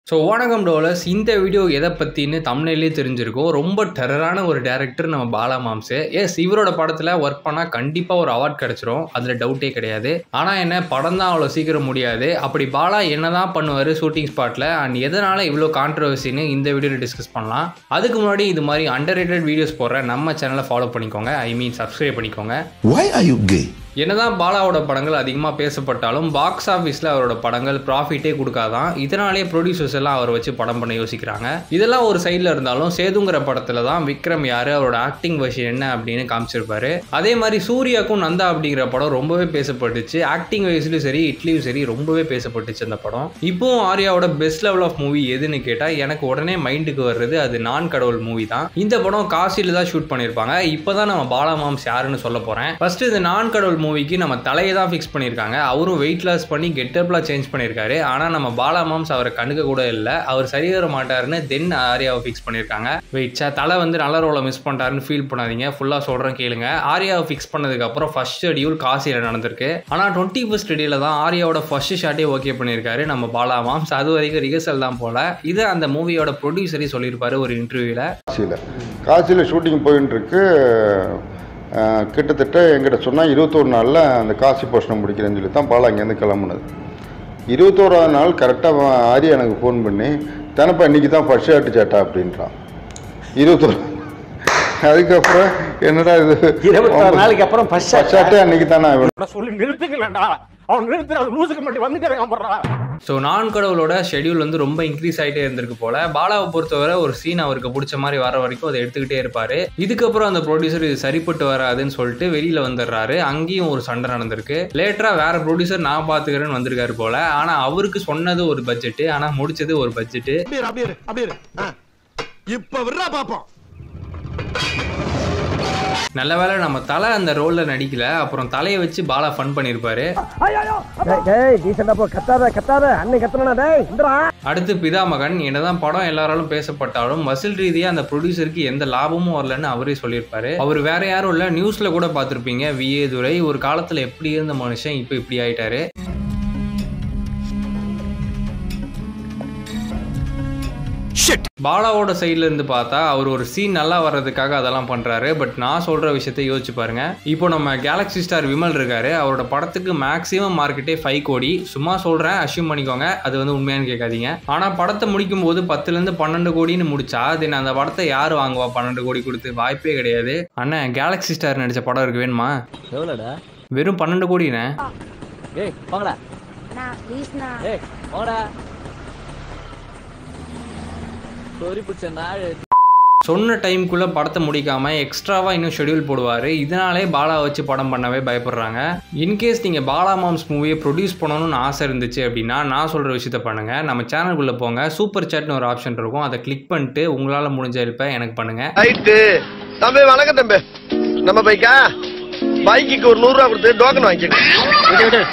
So வணக்கம் டோலர்ஸ் இந்த video எதை பற்றின்னு தமிழ்லேயே தெரிஞ்சிருக்கும் ரொம்ப டெரரான ஒரு டேரக்டர் நம்ம பாலா மாம்ஸு எஸ் இவரோட படத்தில் ஒர்க் பண்ணால் கண்டிப்பாக ஒரு அவார்ட் கிடச்சிரும் அதில் டவுட்டே கிடையாது ஆனால் என்ன படம் தான் அவ்வளோ சீக்கிரம் முடியாது அப்படி பாலா என்ன தான் பண்ணுவார் ஷூட்டிங் ஸ்பாட்டில் அண்ட் எதனால் இவ்வளோ கான்ட்ரவர்சின்னு இந்த வீடியோவில் டிஸ்கஸ் பண்ணலாம் அதுக்கு முன்னாடி இது மாதிரி அண்டர் வீடியோஸ் போடுற நம்ம சேனலை ஃபாலோ பண்ணிக்கோங்க ஐ மீன் சப்ஸ்கிரைப் பண்ணிக்கோங்க Why are you gay? என்னதான் பாலாவோட படங்கள் அதிகமாக பேசப்பட்டாலும் பாக்ஸ் ஆஃபீஸில் அவரோட படங்கள் ப்ராஃபிட்டே கொடுக்காதான் இதனாலே ப்ரொடியூசர்ஸ் எல்லாம் அவரை வச்சு படம் பண்ண யோசிக்கிறாங்க இதெல்லாம் ஒரு சைடில் இருந்தாலும் சேதுங்கிற படத்தில் தான் விக்ரம் யார் அவரோட ஆக்டிங் வெர்ஷன் என்ன அப்படின்னு காமிச்சிருப்பாரு அதே மாதிரி சூர்யாக்கும் நந்தா அப்படிங்கிற படம் ரொம்பவே பேசப்பட்டுச்சு ஆக்டிங் வயசுலையும் சரி இட்லியும் சரி ரொம்பவே பேசப்பட்டுச்சு அந்த படம் இப்போவும் ஆர்யாவோட பெஸ்ட் லெவல் ஆஃப் மூவி எதுன்னு கேட்டால் எனக்கு உடனே மைண்டுக்கு வர்றது அது நான் கடவுள் மூவி தான் இந்த படம் காசியில் தான் ஷூட் பண்ணியிருப்பாங்க இப்போ தான் நம்ம பாலா மாம்ஸ் யாருன்னு சொல்ல போகிறேன் ஃபர்ஸ்ட் இந்த நான் கடவுள் மூவிக்கு நம்ம தலையை தான் ஃபிக்ஸ் பண்ணியிருக்காங்க அவரும் வெயிட் லாஸ் பண்ணி கெட்டப்லாம் சேஞ்ச் பண்ணியிருக்காரு ஆனால் நம்ம பாலா மாம்ஸ் அவரை கண்டுக்க கூட இல்லை அவர் சரி வர மாட்டாருன்னு தென் ஆர்யாவை ஃபிக்ஸ் பண்ணியிருக்காங்க வெயிட் சே தலை வந்து நல்ல ரோலை மிஸ் பண்ணிட்டாருன்னு ஃபீல் பண்ணாதீங்க ஃபுல்லாக சொல்கிறேன் கேளுங்க ஆர்யாவை ஃபிக்ஸ் பண்ணதுக்கப்புறம் ஃபர்ஸ்ட் ஷெடியூல் காசியில் நடந்திருக்கு ஆனால் டுவெண்ட்டி ஃபஸ்ட் ஷெடியூலில் தான் ஆர்யாவோட ஃபர்ஸ்ட் ஷாட்டே ஓகே பண்ணியிருக்காரு நம்ம பாலா மாம்ஸ் அது வரைக்கும் ரிஹர்சல் தான் போல இது அந்த மூவியோட ப்ரொடியூசரே சொல்லியிருப்பாரு ஒரு இன்டர்வியூவில் காசியில் காசியில் ஷூட்டிங் போயின்னு இருக்கு அஹ், கிட்டத்தட்ட எங்கிட்ட சொன்னால் இருபத்தோரு நாளில் அந்த காசி போஷனை முடிக்கிறேன்னு சொல்லி தான் பாலா அங்கேருந்து கிளம்புனது இருபத்தோராவது நாள் கரெக்டாக ஆரியா எனக்கு ஃபோன் பண்ணி தனப்பா இன்னைக்கு தான் ஃபர்ஸ்ட் ஷாட்டு சேட்டா அப்படின்றான் இருபத்தோரு அதுக்கப்புறம் என்னடா இது இருபத்தாறு நாளைக்கு அப்புறம் ஃபர்ஸ்ட் ஃபர்ஸ்ட் ஷாட்டே அன்னைக்கு தானே நான் சொல்லி நிறுத்துக்கலடா அவன் நிறுத்துற அது லூசுக்கு மட்டும் வந்துட்டே இருக்கான் போடுறா ஸோ நான் கடவுளோட ஷெட்யூல் வந்து ரொம்ப இன்க்ரீஸ் ஆகிட்டே இருந்திருக்கு போல பாலாவை பொறுத்தவரை ஒரு சீன் அவருக்கு பிடிச்ச மாதிரி வர வரைக்கும் அதை எடுத்துக்கிட்டே இருப்பாரு இதுக்கப்புறம் அந்த ப்ரொடியூசர் இது சரிப்பட்டு வராதுன்னு சொல்லிட்டு வெளியில வந்துடுறாரு அங்கேயும் ஒரு சண்டை நடந்திருக்கு லேட்டரா வேற ப்ரொடியூசர் நான் பாத்துக்கிறேன்னு வந்திருக்காரு போல ஆனா அவருக்கு சொன்னது ஒரு பட்ஜெட் ஆனா முடிச்சது ஒரு பட்ஜெட் அப்படியே அப்படியே இரு, அப்படியே இரு. ஆ. இப்ப விடுறா பாப்போம் நல்ல வேளை நம்ம தலை அந்த ரோல்ல நடிக்கல அப்புறம் தலையை வச்சு பாலா ஃபன் பண்ணியிருப்பாரு டேய் டீசெண்டா போ கத்தாத கத்தாத அன்னை கத்தனா டேய் இந்தரா அடுத்து பிதாமகன் என்னதான் படம் எல்லாராலும் பேசப்பட்டாலும் வசூல் ரீதியா அந்த ப்ரொடியூசருக்கு எந்த லாபமும் வரலன்னு அவரே சொல்லியிருப்பாரு அவர் வேற யாரும் இல்ல நியூஸ்ல கூட பார்த்திருப்பீங்க விஏ துரை ஒரு காலத்துல எப்படி இருந்த மனுஷன் இப்போ இப்படி ஆயிட்டாரு பாலாவோட சைட்ல இருந்து பார்த்தா அவர் ஒரு சீன் நல்லா வர்றதுக்காக அதெல்லாம் பண்றாரு பட் நான் சொல்ற விஷயத்தை யோசிச்சு பாருங்க இப்போ நம்ம கேலக்ஸி ஸ்டார் விமல் இருக்காரு அவரோட படத்துக்கு மேக்ஸிமம் மார்க்கெட்டே ஃபைவ் கோடி சும்மா சொல்றேன் அஷ்யூம் பண்ணிக்கோங்க அது வந்து உண்மையான்னு கேட்காதீங்க ஆனா படத்தை முடிக்கும் போது பத்துல இருந்து பன்னெண்டு கோடின்னு முடிச்சா தென் அந்த படத்தை யார் வாங்குவா பன்னெண்டு கோடி கொடுத்து வாய்ப்பே கிடையாது அண்ணன் கேலக்ஸி ஸ்டார் நடிச்ச படம் இருக்கு வேணுமா எவ்வளோடா வெறும் பன்னெண்டு கோடிண்ணே ஏய் வாங்கடா அண்ணா ப்ளீஸ்ண்ணா ஏய் வாங்கடா சொறி பிடிச்ச நாள் சொன்ன டைம்குள்ளே படத்தை முடிக்காம எக்ஸ்ட்ராவாக இன்னும் ஷெட்யூல் போடுவார் இதனாலே பாலா வச்சு படம் பண்ணவே பயப்படுறாங்க இன்கேஸ் நீங்கள் பாலா மாம்ஸ் மூவியை ப்ரொடியூஸ் பண்ணணும்னு ஆசை இருந்துச்சு அப்படின்னா நான் சொல்கிற விஷயத்த பண்ணுங்கள் நம்ம சேனலுக்குள்ளே போங்க சூப்பர் சேட்னு ஒரு ஆப்ஷன் இருக்கும் அதை கிளிக் பண்ணிட்டு உங்களால் முடிஞ்ச ஹெல்ப்பை எனக்கு பண்ணுங்கள் ரைட்டு தம்பி வணக்கம் தம்பி நம்ம பைக்கா பைக்குக்கு ஒரு நூறு ரூபா கொடுத்து டோக்கன் வாங்கிக்க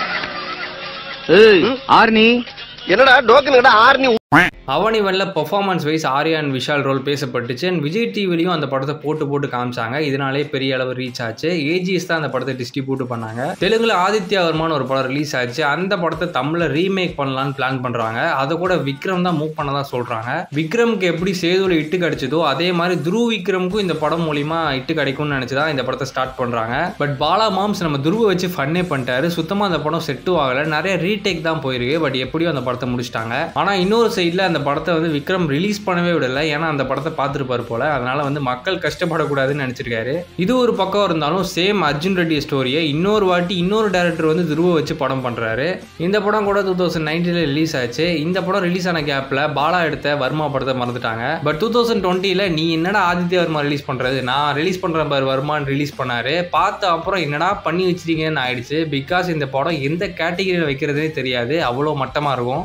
ஆர்னி என்னடா டோக்கன் ஆர்னி அவனி வெல்ல performance wise Arya and Vishal role பேசப்பட்டுச்சு அண்ட் விஜய் டிவிலையும் அந்த படத்தை போட்டு போட்டு காமிச்சாங்க இதனாலே பெரிய அளவு ரீச் ஆச்சு ஏஜிஎஸ் தான் அந்த படத்தை டிஸ்ட்ரிபியூட் பண்ணாங்க தெலுங்குல ஆதித்யா வர்மான்னு ஒரு படம் ரிலீஸ் ஆச்சு அந்த படத்தை தமிழ்ல ரீமேக் பண்ணலாம்னு பிளான் பண்றாங்க அதை கூட விக்ரம் தான் மூவ் பண்ணதா சொல்றாங்க விக்ரம்க்கு எப்படி சேதுல இட்டு கிடைச்சதோ அதே மாதிரி துருவ் விக்ரம்க்கும் இந்த படம் மூலியமா இட்டு கிடைக்கும்னு நினைச்சுதான் இந்த படத்தை ஸ்டார்ட் பண்றாங்க பட் பாலா மாம்ஸ் நம்ம துருவ வச்சு ஃபன்னே பண்ணிட்டாரு சுத்தமா அந்த படம் செட்டும் ஆகல நிறைய ரீடேக் தான் போயிருக்கு பட் எப்படியும் அந்த படத்தை முடிச்சிட்டாங்க ஆனா இன்னொரு சைடில் அந்த படத்தை வந்து விக்ரம் ரிலீஸ் பண்ணவே விடல ஏன்னா அந்த படத்தை பார்த்துருப்பாரு போல அதனால வந்து மக்கள் கஷ்டப்படக்கூடாதுன்னு நினைச்சிருக்காரு இது ஒரு பக்கம் இருந்தாலும் சேம் அர்ஜுன் ரெட்டி ஸ்டோரியை இன்னொரு வாட்டி இன்னொரு டேரக்டர் வந்து துருவ வச்சு படம் பண்றாரு இந்த படம் கூட டூ தௌசண்ட் நைன்டீன்ல ரிலீஸ் ஆச்சு இந்த படம் ரிலீஸ் ஆன கேப்ல பாலா எடுத்த வர்மா படத்தை மறந்துட்டாங்க பட் டூ தௌசண்ட் டுவெண்ட்டில நீ என்னடா ஆதித்ய வர்மா ரிலீஸ் பண்றது நான் ரிலீஸ் பண்றேன் பாரு வர்மான்னு ரிலீஸ் பண்ணாரு பார்த்த அப்புறம் என்னடா பண்ணி வச்சிருக்கீங்கன்னு ஆயிடுச்சு பிகாஸ் இந்த படம் எந்த கேட்டகரியில் வைக்கிறதுனே தெரியாது அவ்வளோ மட்டமா இருக்கும்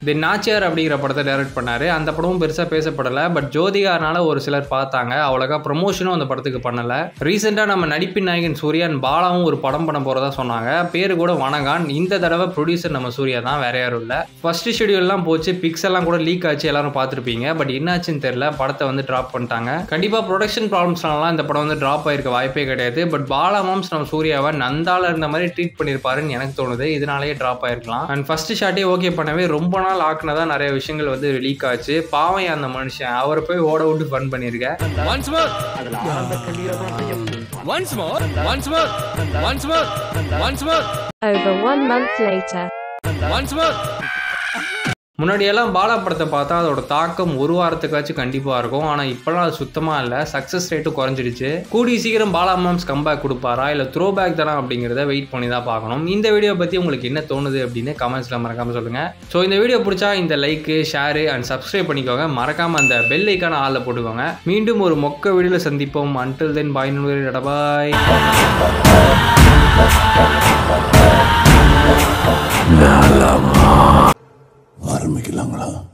தென் நாச்சியார் அப்படிங்கிற படத்தை டைரக்ட் பண்ணாரு அந்த படமும் பெருசாக பேசப்படலை பட் ஜோதிகானால ஒரு சிலர் பார்த்தாங்க அவ்வளோக்கா ப்ரொமோஷனும் அந்த படத்துக்கு பண்ணலை ரீசெண்டாக நம்ம நடிப்பின் நாயகன் சூர்யான் பாலாவும் ஒரு படம் பண்ண போகிறதா சொன்னாங்க பேரு கூட வணங்கான் இந்த தடவை ப்ரொடியூசர் நம்ம சூர்யா தான் வேற யாரும் இல்லை ஃபர்ஸ்ட் ஷெடியூல்லாம் போச்சு பிக்ஸ் எல்லாம் கூட லீக் ஆச்சு எல்லாரும் பார்த்துருப்பீங்க பட் என்னாச்சுன்னு தெரியல படத்தை வந்து ட்ராப் பண்ணிட்டாங்க கண்டிப்பாக ப்ரொடக்ஷன் ப்ராப்ளம்ஸ்னாலாம் இந்த படம் வந்து ட்ராப் ஆயிருக்க வாய்ப்பே கிடையாது பட் பாலா மாம்ஸ் நம்ம சூர்யாவை நந்தால இருந்த மாதிரி ட்ரீட் பண்ணியிருப்பாருன்னு எனக்கு தோணுது இதனாலேயே ட்ராப் ஆயிருக்கலாம் அண்ட் ஃபர்ஸ்ட் ஷாட்டே ஓகே பண்ணவே ரொம்ப நாள் ஆக்குனதா நிறைய விஷயங்கள் வந்து லீக் ஆச்சு பாவம் அந்த மனுஷன் அவரை போய் ஓட விட்டு ஃபன் பண்ணியிருக்கேன் Once more. Once more. Once more. Once more. Once more. Over one month later. Once more. முன்னாடியெல்லாம் பாலா படத்தை பார்த்தா அதோட தாக்கம் ஒரு வாரத்துக்காச்சும் கண்டிப்பாக இருக்கும் ஆனால் இப்போலாம் அது சுத்தமாக இல்லை சக்ஸஸ் ரேட்டும் குறைஞ்சிடுச்சு கூடி சீக்கிரம் பாலா மாம்ஸ் கம்பேக் கொடுப்பாரா இல்லை த்ரோ பேக் தானா அப்படிங்கிறத வெயிட் பண்ணி தான் பார்க்கணும் இந்த வீடியோ பற்றி உங்களுக்கு என்ன தோணுது அப்படின்னு கமெண்ட்ஸில் மறக்காமல் சொல்லுங்கள் ஸோ இந்த வீடியோ பிடிச்சா இந்த லைக்கு ஷேரு அண்ட் சப்ஸ்கிரைப் பண்ணிக்கோங்க மறக்காமல் அந்த பெல் ஐக்கான ஆளில் போட்டுக்கோங்க மீண்டும் ஒரு மொக்க வீடியோவில் சந்திப்போம் அன்டில் தென் பாய் டபாய் ஆரம்பிக்கலாங்களா